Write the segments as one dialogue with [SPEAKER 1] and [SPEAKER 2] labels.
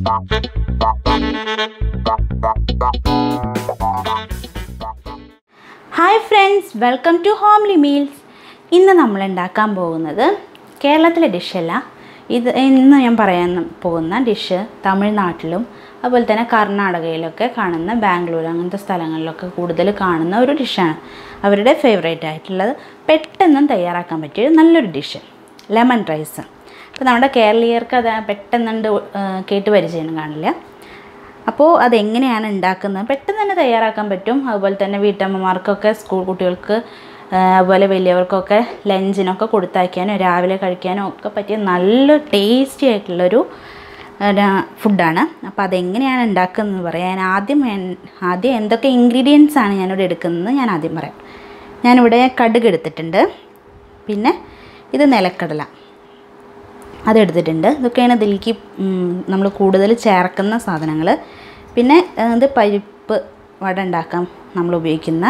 [SPEAKER 1] hi friends welcome to homely meals ഇന്ന് നമ്മൾ ഉണ്ടാക്കാൻ പോകുന്നത് കേരളത്തിലെ ഡിഷല്ല ഇത് ഇന്ന് ഞാൻ പറയാൻ പോകുന്ന ഡിഷ് തമിഴ്നാട്ടിലും അതുപോലെ തന്നെ കർണാടകയിലൊക്കെ കാണുന്ന ബാംഗ്ലൂർ അങ്ങനത്തെ സ്ഥലങ്ങളിലൊക്കെ കൂടുതൽ കാണുന്ന ഒരു ഡിഷാണ് അവരുടെ ഫേവറേറ്റ് ആയിട്ടുള്ളത് പെട്ടെന്നും തയ്യാറാക്കാൻ പറ്റിയ ഒരു നല്ലൊരു ഡിഷ് ലെമൺ റൈസ് അപ്പോൾ നമ്മുടെ കേരളീയർക്ക് അത് പെട്ടെന്നുണ്ട് കേട്ട് പരിചയം കാണില്ല അപ്പോൾ അതെങ്ങനെയാണ് ഉണ്ടാക്കുന്നത് പെട്ടെന്ന് തന്നെ തയ്യാറാക്കാൻ പറ്റും അതുപോലെ തന്നെ വീട്ടമ്മമാർക്കൊക്കെ സ്കൂൾ കുട്ടികൾക്ക് ആ, അതുപോലെ വലിയവർക്കൊക്കെ ലഞ്ചിനൊക്കെ കൊടുത്തയക്കാനോ രാവിലെ കഴിക്കാനോ ഒക്കെ പറ്റിയ നല്ല ടേസ്റ്റി ആയിട്ടുള്ളൊരു ആ, ഫുഡാണ് അപ്പോൾ അതെങ്ങനെയാണ് ഉണ്ടാക്കുന്നതെന്ന് പറയാം ഞാൻ ആദ്യം എൻ- ആദ്യം എന്തൊക്കെ ഇൻഗ്രീഡിയൻസ് ആണ് ഞാനിവിടെ എടുക്കുന്നത് ഞാൻ ആദ്യം പറയാം ഞാനിവിടെ കടുക് എടുത്തിട്ടുണ്ട് പിന്നെ ഇത് നിലക്കടല അതെടുത്തിട്ടുണ്ട് ഇതൊക്കെയാണ് ഇതിലേക്ക് നമ്മൾ കൂടുതൽ ചേർക്കുന്ന സാധനങ്ങൾ പിന്നെ ആ, ഇത് പരിപ്പ് വട ഉണ്ടാക്കാൻ നമ്മൾ ഉപയോഗിക്കുന്ന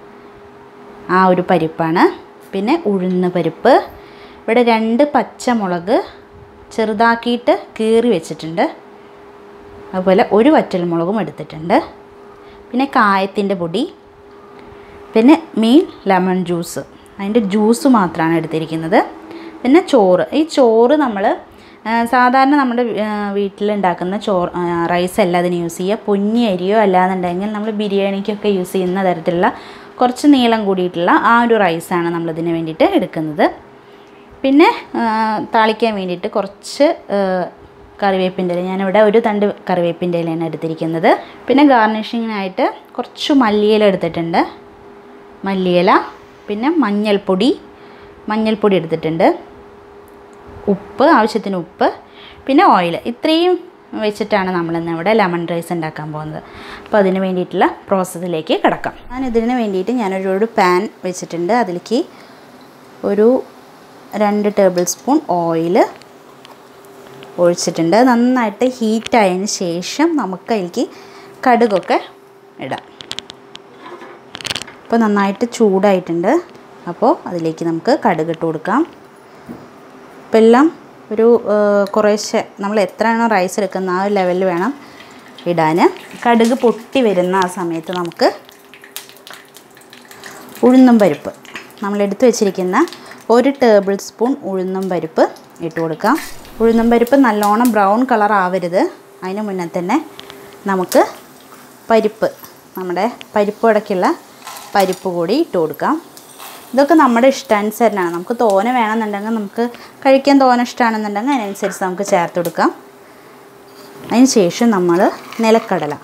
[SPEAKER 1] ആ ഒരു പരിപ്പാണ് പിന്നെ ഉഴുന്ന് പരിപ്പ് ഇവിടെ രണ്ട് പച്ചമുളക് ചെറുതാക്കിയിട്ട് കീറി വെച്ചിട്ടുണ്ട് അതുപോലെ ഒരു വറ്റൽമുളകും എടുത്തിട്ടുണ്ട് പിന്നെ കായത്തിൻ്റെ പൊടി പിന്നെ മീൻ ലെമൺ ജ്യൂസ് അതിൻ്റെ ജ്യൂസ് മാത്രമാണ് എടുത്തിരിക്കുന്നത് പിന്നെ ചോറ് ഈ ചോറ് നമ്മൾ സാധാരണ നമ്മുടെ വീട്ടിലുണ്ടാക്കുന്ന ചോറ് റൈസ് അല്ല അതിന് യൂസ് ചെയ്യുക പൊന്നി അരിയോ അല്ലാന്നുണ്ടെങ്കിൽ നമ്മൾ ബിരിയാണിക്കൊക്കെ യൂസ് ചെയ്യുന്ന തരത്തിലുള്ള കുറച്ച് നീളം കൂടിയിട്ടുള്ള ആ ഒരു റൈസാണ് നമ്മളിതിന് വേണ്ടിയിട്ട് എടുക്കുന്നത് പിന്നെ ആ, താളിക്കാൻ വേണ്ടിയിട്ട് കുറച്ച് ആ, കറിവേപ്പിൻ്റെ ഇല ഞാനിവിടെ ഒരു തണ്ട് കറിവേപ്പിൻ്റെ ഇലയാണ് എടുത്തിരിക്കുന്നത് പിന്നെ ഗാർണിഷിങ്ങിനായിട്ട് കുറച്ച് മല്ലിയില എടുത്തിട്ടുണ്ട് മല്ലിയില പിന്നെ മഞ്ഞൾപ്പൊടി മഞ്ഞൾപ്പൊടി എടുത്തിട്ടുണ്ട് ഉപ്പ് ആവശ്യത്തിന് ഉപ്പ് പിന്നെ ഓയിൽ ഇത്രയും വെച്ചിട്ടാണ് നമ്മളിന്ന് ഇവിടെ ലെമൺ റൈസ് ഉണ്ടാക്കാൻ പോകുന്നത് അപ്പോൾ അതിന് വേണ്ടിയിട്ടുള്ള പ്രോസസ്സിലേക്ക് കിടക്കാം ഞാൻ ഇതിന് വേണ്ടിയിട്ട് ഞാനൊരു ഒരു പാൻ വെച്ചിട്ടുണ്ട് അതിലേക്ക് ഒരു രണ്ട് ടേബിൾ സ്പൂൺ ഓയിൽ ഒഴിച്ചിട്ടുണ്ട് അത് നന്നായിട്ട് ഹീറ്റായതിന് ശേഷം നമുക്ക് അതിലേക്ക് കടുകൊക്കെ ഇടാം അപ്പോൾ നന്നായിട്ട് ചൂടായിട്ടുണ്ട് അപ്പോൾ അതിലേക്ക് നമുക്ക് കടുക് ഇട്ട് കൊടുക്കാം ഇപ്പം എല്ലാം ഒരു ആ, കുറേശ്ശെ നമ്മൾ എത്രയാണോ റൈസ് എടുക്കുന്ന ആ ഒരു ലെവലിൽ വേണം ഇടാൻ കടുക് പൊട്ടി വരുന്ന ആ സമയത്ത് നമുക്ക് ഉഴുന്നും പരിപ്പ് നമ്മൾ എടുത്തു വെച്ചിരിക്കുന്ന ഒരു ടേബിൾ സ്പൂൺ ഉഴുന്നും പരിപ്പ് ഇട്ട് കൊടുക്കാം ഉഴുന്നും പരിപ്പ് നല്ലോണം ബ്രൗൺ കളർ ആവരുത് അതിന് മുന്നേ തന്നെ നമുക്ക് പരിപ്പ് നമ്മുടെ പരിപ്പ് അടയ്ക്കുള്ള പരിപ്പ് കൂടി ഇട്ട് കൊടുക്കാം ഇതൊക്കെ നമ്മുടെ ഇഷ്ടാനുസരണമാണ് നമുക്ക് തോനെ വേണമെന്നുണ്ടെങ്കിൽ നമുക്ക് കഴിക്കാൻ തോനെ ഇഷ്ടമാണെന്നുണ്ടെങ്കിൽ അതിനനുസരിച്ച് നമുക്ക് ചേർത്ത് കൊടുക്കാം അതിന് ശേഷം നമ്മൾ നിലക്കടല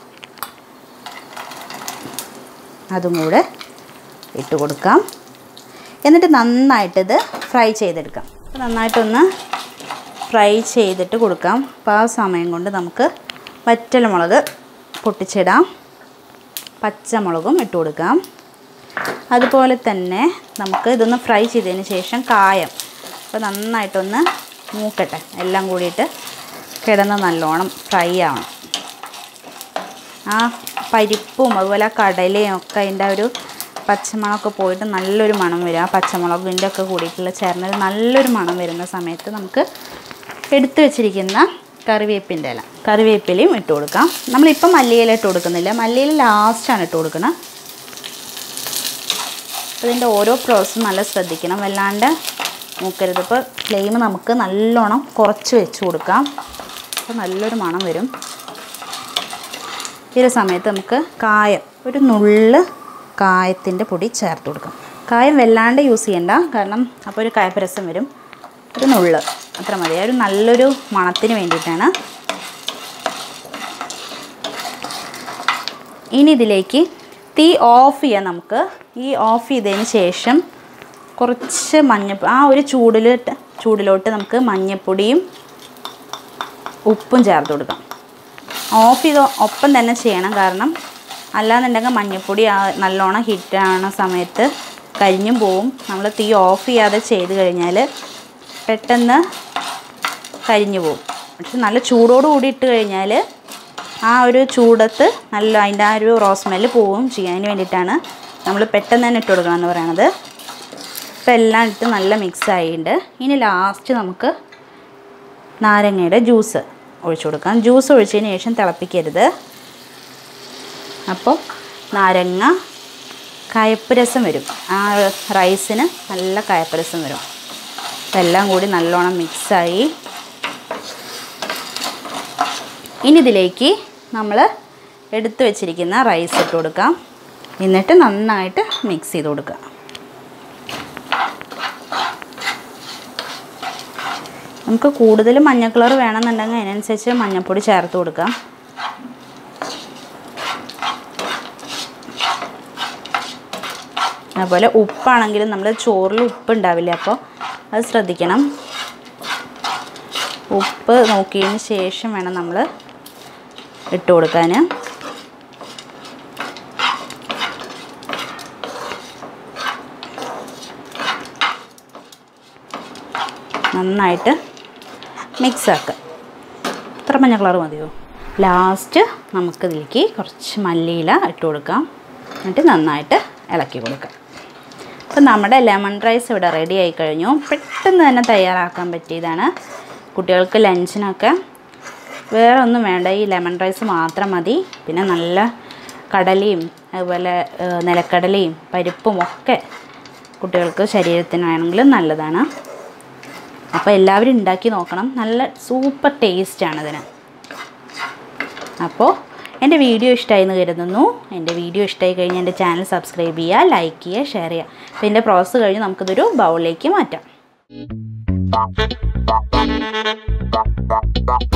[SPEAKER 1] അതും കൂടെ ഇട്ട് കൊടുക്കാം എന്നിട്ട് നന്നായിട്ടിത് ഫ്രൈ ചെയ്തെടുക്കാം അപ്പോൾ നന്നായിട്ടൊന്ന് ഫ്രൈ ചെയ്തിട്ട് കൊടുക്കാം അപ്പോൾ ആ സമയം കൊണ്ട് നമുക്ക് വറ്റൽമുളക് പൊട്ടിച്ചിടാം പച്ചമുളകും ഇട്ട് കൊടുക്കാം അതുപോലെ തന്നെ നമുക്ക് ഇതൊന്ന് ഫ്രൈ ചെയ്തതിന് ശേഷം കായം അപ്പോൾ നന്നായിട്ടൊന്ന് മൂക്കട്ടെ എല്ലാം കൂടിയിട്ട് കിടന്ന് നല്ലോണം ഫ്രൈ ആവണം ആ പരിപ്പും അതുപോലെ ആ കടലയും ഒക്കെ അതിൻ്റെ ആ ഒരു പച്ചമണമൊക്കെ പോയിട്ട് നല്ലൊരു മണം വരും ആ പച്ചമുളകിൻ്റെ ഒക്കെ കൂടിയിട്ടുള്ള ചേർന്നൊരു നല്ലൊരു മണം വരുന്ന സമയത്ത് നമുക്ക് എടുത്തു വെച്ചിരിക്കുന്ന കറിവേപ്പിൻ്റെ ഇല കറിവേപ്പിലയും ഇട്ട് കൊടുക്കാം നമ്മളിപ്പം മല്ലിയില ഇട്ട് കൊടുക്കുന്നില്ല മല്ലിയില ലാസ്റ്റാണ് ഇട്ട് കൊടുക്കുന്നത് ഇതിൻ്റെ ഓരോ പ്രോസസ്സും നല്ല ശ്രദ്ധിക്കണം വല്ലാണ്ട് മൂക്കരുത് ഇപ്പോൾ ഫ്ലെയിം നമുക്ക് നല്ലോണം കുറച്ച് വെച്ച് കൊടുക്കാം അപ്പോൾ നല്ലൊരു മണം വരും ഈ ഒരു സമയത്ത് നമുക്ക് കായം ഒരു നുള്ള് കായത്തിൻ്റെ പൊടി ചേർത്ത് കൊടുക്കാം കായം വല്ലാണ്ട് യൂസ് ചെയ്യണ്ട കാരണം അപ്പോൾ ഒരു കായപ്പരസം വരും ഒരു നുള്ള് അത്ര മതി ഒരു നല്ലൊരു മണത്തിന് വേണ്ടിയിട്ടാണ് ഇനി ഇതിലേക്ക് തീ ഓഫ് ചെയ്യാം നമുക്ക് ഈ ഓഫ് ചെയ്തതിന് ശേഷം കുറച്ച് മഞ്ഞ ആ ഒരു ചൂടിലോട്ട് ചൂടിലോട്ട് നമുക്ക് മഞ്ഞൾപ്പൊടിയും ഉപ്പും ചേർത്ത് കൊടുക്കാം ഓഫ് ചെയ്ത് ഒപ്പം തന്നെ ചെയ്യണം കാരണം അല്ലാന്നുണ്ടെങ്കിൽ മഞ്ഞൾപ്പൊടി ആ നല്ലോണം ഹിറ്റാണ സമയത്ത് കരിഞ്ഞും പോവും നമ്മൾ തീ ഓഫ് ചെയ്യാതെ ചെയ്ത് കഴിഞ്ഞാൽ പെട്ടെന്ന് കരിഞ്ഞു പോകും പക്ഷെ നല്ല ചൂടോട് കൂടി ഇട്ട് കഴിഞ്ഞാൽ ആ ഒരു ചൂടത്ത് നല്ല അതിൻ്റെ ആ ഒരു റോസ് സ്മെല്ല് പോവുകയും ചെയ്യും അതിന് വേണ്ടിയിട്ടാണ് നമ്മൾ പെട്ടെന്ന് തന്നെ ഇട്ട് കൊടുക്കണം എന്ന് പറയണത് ഇപ്പം എല്ലാം ഇട്ട് നല്ല മിക്സ് ആയിട്ടുണ്ട് ഇനി ലാസ്റ്റ് നമുക്ക് നാരങ്ങയുടെ ജ്യൂസ് ഒഴിച്ചു കൊടുക്കാം ജ്യൂസ് ഒഴിച്ചതിന് ശേഷം തിളപ്പിക്കരുത് അപ്പോൾ നാരങ്ങ കയപ്പ് രസം വരും ആ റൈസിന് നല്ല കയപ്പ് രസം വരും ഇതെല്ലാം കൂടി നല്ലോണം മിക്സായി ഇനി ഇതിലേക്ക് നമ്മൾ എടുത്തു വെച്ചിരിക്കുന്ന റൈസ് ഇട്ട് കൊടുക്കാം എന്നിട്ട് നന്നായിട്ട് മിക്സ് ചെയ്ത് കൊടുക്കുക നമുക്ക് കൂടുതൽ മഞ്ഞ കളർ വേണമെന്നുണ്ടെങ്കിൽ അതിനനുസരിച്ച് മഞ്ഞൾപ്പൊടി ചേർത്ത് കൊടുക്കാം അതുപോലെ ഉപ്പാണെങ്കിലും നമ്മൾ ചോറിൽ ഉപ്പ് ഉണ്ടാവില്ല അപ്പോൾ അത് ശ്രദ്ധിക്കണം ഉപ്പ് നോക്കിയതിന് ശേഷം വേണം നമ്മൾ ഇട്ട് കൊടുക്കാൻ നന്നായിട്ട് മിക്സ് ആക്കുക ഇത്ര മഞ്ഞ കളർ മതിയോ ലാസ്റ്റ് നമുക്കിതിലേക്ക് കുറച്ച് മല്ലിയില ഇട്ട് കൊടുക്കാം എന്നിട്ട് നന്നായിട്ട് ഇളക്കി കൊടുക്കാം അപ്പോൾ നമ്മുടെ ലെമൺ റൈസ് ഇവിടെ റെഡി ആയി കഴിഞ്ഞു പെട്ടെന്ന് തന്നെ തയ്യാറാക്കാൻ പറ്റിയതാണ് കുട്ടികൾക്ക് ലഞ്ചിനൊക്കെ വേറെ ഒന്നും വേണ്ട ഈ ലെമൺ റൈസ് മാത്രം മതി പിന്നെ നല്ല കടലയും അതുപോലെ ഏഹ്, നിലക്കടലയും പരിപ്പും ഒക്കെ കുട്ടികൾക്ക് ശരീരത്തിനാണെങ്കിലും നല്ലതാണ് അപ്പോൾ എല്ലാവരും ഉണ്ടാക്കി നോക്കണം നല്ല സൂപ്പർ ടേസ്റ്റാണ് ഇതിന് അപ്പോൾ എൻ്റെ വീഡിയോ ഇഷ്ടമായി എന്ന് കരുതുന്നു എൻ്റെ വീഡിയോ ഇഷ്ടമായി കഴിഞ്ഞാൽ എൻ്റെ ചാനൽ സബ്സ്ക്രൈബ് ചെയ്യുക ലൈക്ക് ചെയ്യുക ഷെയർ ചെയ്യുക അപ്പോൾ ഇതിൻ്റെ പ്രോസസ്സ് കഴിഞ്ഞ് നമുക്കിതൊരു ബൗളിലേക്ക് മാറ്റാം